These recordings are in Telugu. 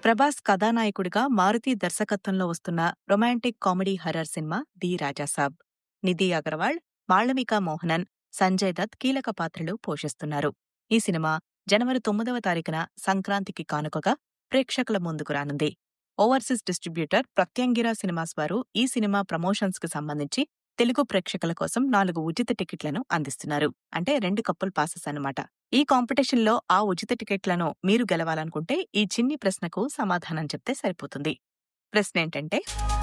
ప్రభాస్ కథానాయకుడిగా మారుతి దర్శకత్వంలో వస్తున్న romantic comedy horror cinema the Rajasaab Nidhi Agarwal Malavika Mohanan Sanjay Dutt కీలక పాత్రలు పోషిస్తున్నారు ఈ సినిమా జనవరి తొమ్మిదవ తారీఖున సంక్రాంతికి కానుకగా ప్రేక్షకుల ముందుకు రానుంది ఓవర్సీస్ డిస్ట్రిబ్యూటర్ ప్రత్యంగిరా సినిమాస్ వారు ఈ సినిమా ప్రమోషన్స్ కు సంబంధించి తెలుగు ప్రేక్షకుల కోసం నాలుగు ఉచిత టికెట్లను అందిస్తున్నారు అంటే రెండు కప్పుల్ పాసెస్ అన్నమాట ఈ కాంపిటీషన్లో ఆ ఉచిత టికెట్లను మీరు గెలవాలనుకుంటే ఈ చిన్ని ప్రశ్నకు సమాధానం చెప్తే సరిపోతుంది ప్రశ్న ఏంటంటే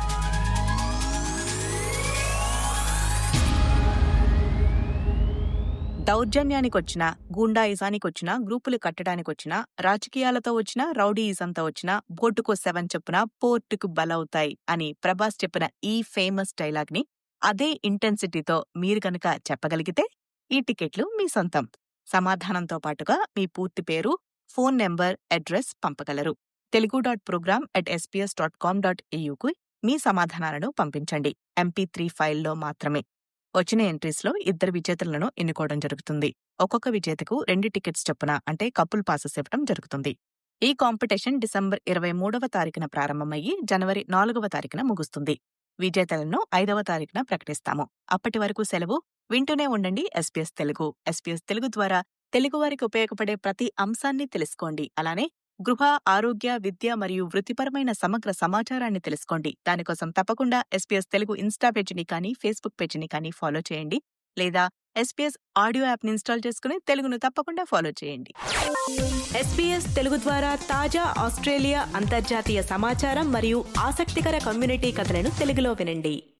దౌర్జన్యానికొచ్చినా గూండాయిజానికొచ్చినా గ్రూపులు కట్టడానికొచ్చినా రాజకీయాలతో వచ్చినా రౌడీయిజంతో వచ్చినా బోటుకు సెవెన్ చొప్పున పోర్టుకు బలవుతాయి అని ప్రభాస్ చెప్పిన ఈ ఫేమస్ డైలాగ్ ని అదే ఇంటెన్సిటీతో మీరు గనక చెప్పగలిగితే ఈ టికెట్లు మీ సొంతం సమాధానంతో పాటుగా మీ పూర్తి పేరు ఫోన్ నెంబర్ అడ్రస్ పంపగలరు Telugu dot program at SPS dot com dot ఏయుకు మీ సమాధానాలను పంపించండి ఎంపీ త్రీ ఫైల్లో మాత్రమే వచ్చిన ఎంట్రీస్లో ఇద్దరు విజేతలను ఎన్నుకోవడం జరుగుతుంది ఒక్కొక్క విజేతకు రెండు టికెట్స్ చొప్పున అంటే కపుల్ పాసెస్ ఇవ్వడం జరుగుతుంది ఈ కాంపిటీషన్ డిసెంబర్ ఇరవై మూడవ తారీఖున ప్రారంభమయ్యి జనవరి నాలుగవ తారీఖున ముగుస్తుంది విజేతలను ఐదవ తారీఖున ప్రకటిస్తాము అప్పటి వరకు సెలవు వింటూనే ఉండండి ఎస్పీఎస్ తెలుగు ఎస్పీఎస్ తెలుగు ద్వారా తెలుగువారికి ఉపయోగపడే ప్రతి అంశాన్ని తెలుసుకోండి అలానే గృహ ఆరోగ్య విద్య మరియు వృత్తిపరమైన సమగ్ర సమాచారాన్ని తెలుసుకోండి దానికోసం తప్పకుండా ఎస్పీఎస్ తెలుగు ఇన్స్టా పేజీని కానీ ఫేస్బుక్ పేజీని కానీ ఫాలో చేయండి లేదా ఎస్పీఎస్ ఆడియో యాప్ని ఇన్స్టాల్ చేసుకుని తెలుగును తప్పకుండా ఫాలో చేయండి ఎస్పీఎస్ తెలుగు ద్వారా తాజా ఆస్ట్రేలియా అంతర్జాతీయ సమాచారం మరియు ఆసక్తికర కమ్యూనిటీ కథలను తెలుగులో వినండి